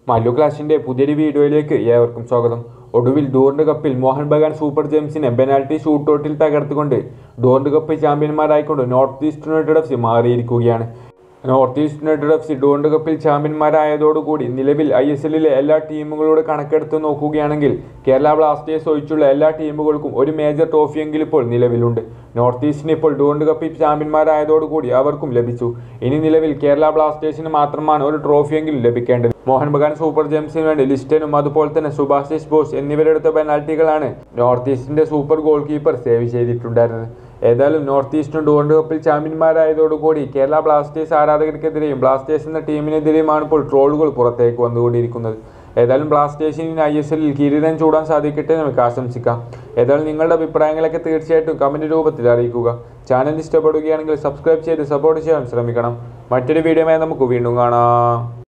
മല്ലു ക്ലാഷിന്റെ പുതിയൊരു വീഡിയോയിലേക്ക് ഏവർക്കും സ്വാഗതം ഒടുവിൽ ഡൂറിന്റെ കപ്പിൽ മോഹൻ ബഗാൻ സൂപ്പർ ജെയിംസിനെ പെനാൽറ്റി ഷൂട്ടൗട്ടിൽ തകർത്തുകൊണ്ട് ഡൂറിന്റെ കപ്പ് ചാമ്പ്യന്മാരായിക്കൊണ്ട് North East United F C മാറിയിരിക്കുകയാണ് North East United F C ഡൂറിന്റെ കപ്പിൽ ചാമ്പ്യന്മാരായതോടുകൂടി നിലവിൽ ഐ എസ് എല്ലിലെ എല്ലാ ടീമുകളുടെ കണക്കെടുത്ത് നോക്കുകയാണെങ്കിൽ കേരള ബ്ലാസ്റ്റേഴ്സ് ഒഴിച്ചുള്ള എല്ലാ ടീമുകൾക്കും ഒരു മേജർ ട്രോഫിയെങ്കിലും ഇപ്പോൾ നിലവിലുണ്ട് നോർത്ത് ഈസ്റ്റിന് ഇപ്പോൾ ഡൂറിന്റെ കപ്പിൽ ചാമ്പ്യന്മാരായതോടുകൂടി അവർക്കും ലഭിച്ചു ഇനി നിലവിൽ കേരള ബ്ലാസ്റ്റേഴ്സിന് മാത്രമാണ് ഒരു ട്രോഫിയെങ്കിലും ലഭിക്കേണ്ടത് മോഹൻ ബഗാൻ സൂപ്പർ ജെയിംസിന് വേണ്ടി ലിസ്റ്റനും അതുപോലെ തന്നെ സുഭാഷിഷ് ബോസ് എന്നിവരെടുത്ത പെനാൽറ്റികളാണ് നോർത്ത് ഈസ്റ്റിന്റെ സൂപ്പർ ഗോൾ കീപ്പർ സേവ് ചെയ്തിട്ടുണ്ടായിരുന്നത് ഏതായാലും നോർത്ത് ഈസ്റ്റും ഡൂറിന്റെ കപ്പിൽ ചാമ്പ്യന്മാരായതോടുകൂടി കേരള ബ്ലാസ്റ്റേഴ്സ് ആരാധകർക്കെതിരെയും ബ്ലാസ്റ്റേഴ്സ് എന്ന ടീമിനെതിരെയുമാണ് ഇപ്പോൾ ട്രോളുകൾ പുറത്തേക്ക് വന്നുകൊണ്ടിരിക്കുന്നത് ഏതായാലും ബ്ലാസ്റ്റേഴ്സിന് ഐ എസ് എല്ലിൽ കിരീടം ചൂടാൻ സാധിക്കട്ടെ എന്ന് നമുക്ക് ആശംസിക്കാം ഏതായാലും നിങ്ങളുടെ അഭിപ്രായങ്ങളൊക്കെ തീർച്ചയായിട്ടും കമൻറ്റ് രൂപത്തിൽ അറിയിക്കുക ചാനൽ ഇഷ്ടപ്പെടുകയാണെങ്കിൽ സബ്സ്ക്രൈബ് ചെയ്ത് സപ്പോർട്ട് ചെയ്യാൻ ശ്രമിക്കണം മറ്റൊരു വീഡിയോയുമായി നമുക്ക് വീണ്ടും കാണാം